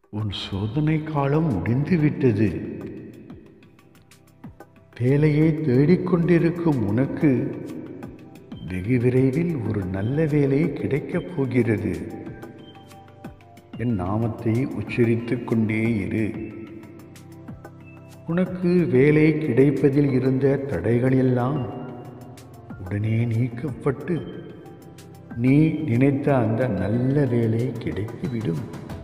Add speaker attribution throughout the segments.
Speaker 1: உன் சோதனை காலம் முடிந்துவிட்டது வேலையை தேடிக்கொண்டிருக்கும் உனக்கு வெகு விரைவில் ஒரு நல்ல வேலை கிடைக்கப் போகிறது என் நாமத்தை உச்சரித்துக் கொண்டே இரு உனக்கு வேலை கிடைப்பதில் இருந்த தடைகள் எல்லாம் உடனே நீக்கப்பட்டு நீ நினைத்த அந்த நல்ல வேலை கிடைத்துவிடும்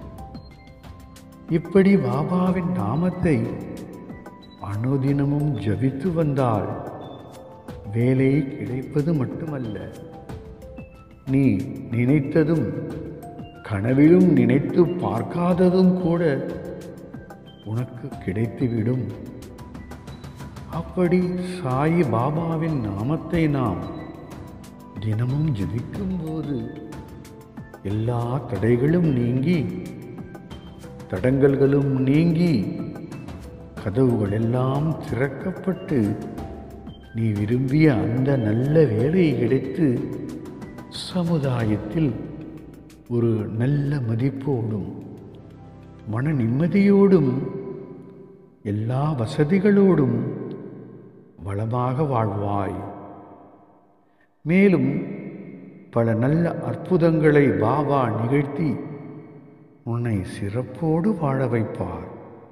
Speaker 1: இப்படி பாபாவின் நாமத்தை அனுதினமும் ஜபித்து வந்தால் வேலை கிடைப்பது மட்டுமல்ல நீ நினைத்ததும் கனவிலும் நினைத்து பார்க்காததும் கூட உனக்கு கிடைத்துவிடும் அப்படி சாயி பாபாவின் நாமத்தை நாம் தினமும் ஜபிக்கும் போது எல்லா தடைகளும் நீங்கி தடங்கல்களும் நீங்கி கதவுகள் எல்லாம் திறக்கப்பட்டு நீ விரும்பிய அந்த நல்ல வேலை கிடைத்து சமுதாயத்தில் ஒரு நல்ல மதிப்போடும் மன நிம்மதியோடும் எல்லா வசதிகளோடும் வளமாக வாழ்வாய் மேலும் பல நல்ல அற்புதங்களை பாபா நிகழ்த்தி உன்னை சிறப்போடு வாழ வைப்பார்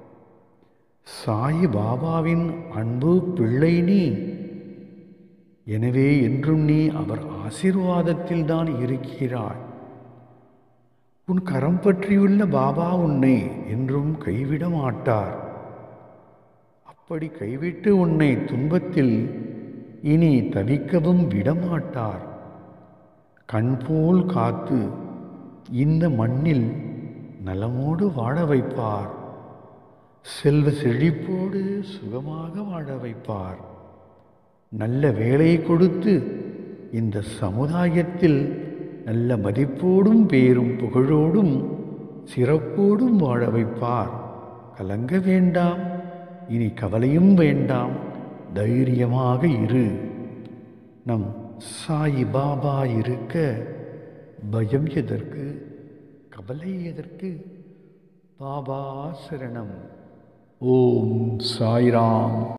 Speaker 1: சாயி பாபாவின் அன்பு பிள்ளை நீ எனவே என்றும் நீ அவர் ஆசீர்வாதத்தில் தான் இருக்கிறாய் உன் கரம் பற்றியுள்ள பாபா உன்னை என்றும் கைவிட மாட்டார் அப்படி கைவிட்டு உன்னை துன்பத்தில் இனி தவிக்கவும் விடமாட்டார் கண் போல் காத்து இந்த மண்ணில் நலமோடு வாழ வைப்பார் செல்வ செழிப்போடு சுகமாக வாழ வைப்பார் நல்ல வேலையை கொடுத்து இந்த சமுதாயத்தில் நல்ல மதிப்போடும் பேரும் புகழோடும் சிறப்போடும் வாழ வைப்பார் கலங்க வேண்டாம் இனி கவலையும் வேண்டாம் தைரியமாக இரு நம் சாயி பாபா இருக்க பயம் எதற்கு கவலை எதற்கு பாபா சரணம் ஓம் சாய்ராம்